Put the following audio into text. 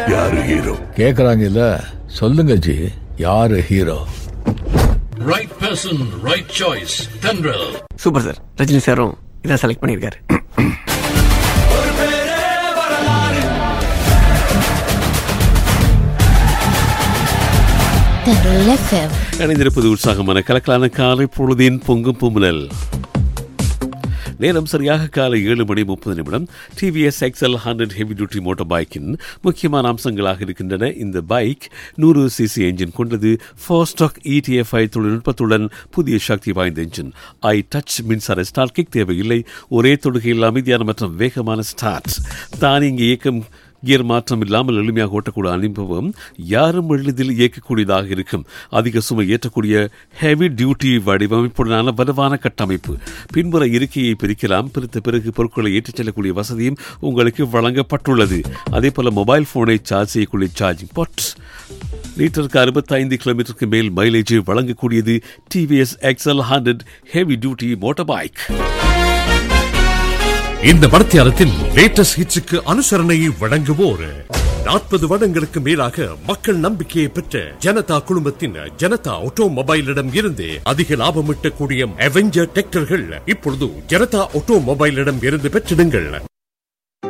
யாரு ஹீரோ கேக்குறாங்க இல்ல சொல்லுங்க ஜி யாரு hero Right person, right choice. Tendril. Super sir Rajini சாரும் இதான் செலக்ட் பண்ணியிருக்காரு Tendril FM. இணைந்திருப்பது உற்சாகமான கலக்கலான காலை பொழுதின் பொங்கும் பூமுனல் நேரம் சரியாக காலை ஏழு மணி முப்பது நிமிடம் TVS XL hundred heavy duty motor பைக்கின் முக்கியமான அம்சங்களாக இருக்கின்றன இந்த பைக் நூறு சிசி என்ஜின் கொண்டது ஃபோஸ்டாக் இடிஎஃப்ஐ தொழில்நுட்பத்துடன் புதிய சக்தி வாய்ந்த என்ஜின் ஐ டச் மின்சார ஸ்டார்ட் கிக் தேவையில்லை ஒரே தொடுகையில் அமைதியான மற்றும் வேகமான ஸ்டார்ட் தானியங்கி இயக்கம் கியர் மாற்றம் இல்லாமல் எளிமையாக ஓட்டக்கூடிய அனுபவம் யாரும் எளிதில் இயக்கக்கூடியதாக இருக்கும் அதிக சுமை ஏற்றக்கூடிய ஹெவி டியூட்டி வடிவமைப்புடனான வலுவான கட்டமைப்பு பின்புற இருக்கையை பிரிக்கலாம் பிரித்த பிறகு பொருட்களை ஏற்றிச் செல்லக்கூடிய வசதியும் உங்களுக்கு வழங்கப்பட்டுள்ளது அதே போல மொபைல் போனை சார்ஜ் செய்யக்கூடிய சார்ஜிங் பாட் லிட்டருக்கு அறுபத்தைந்து கிலோமீட்டருக்கு மேல் மைலேஜை வழங்கக்கூடியது TVS XL hundred heavy duty motor bike இந்த மடத்தியாரத்தின் லேட்டஸ்ட் ஹிட்ஸுக்கு அனுசரணையை வழங்குவோர் நாற்பது வருடங்களுக்கு மேலாக மக்கள் நம்பிக்கையை பெற்ற ஜனதா குழுமத்தின் ஜனதா ஆட்டோமொபைலிடம் இருந்து அதிக லாபம் ஈட்டக்கூடிய அவெஞ்சர் டிராக்டர்கள் இப்பொழுது ஜனதா ஆட்டோமொபைலிடம் இருந்து பெற்றிடுங்கள்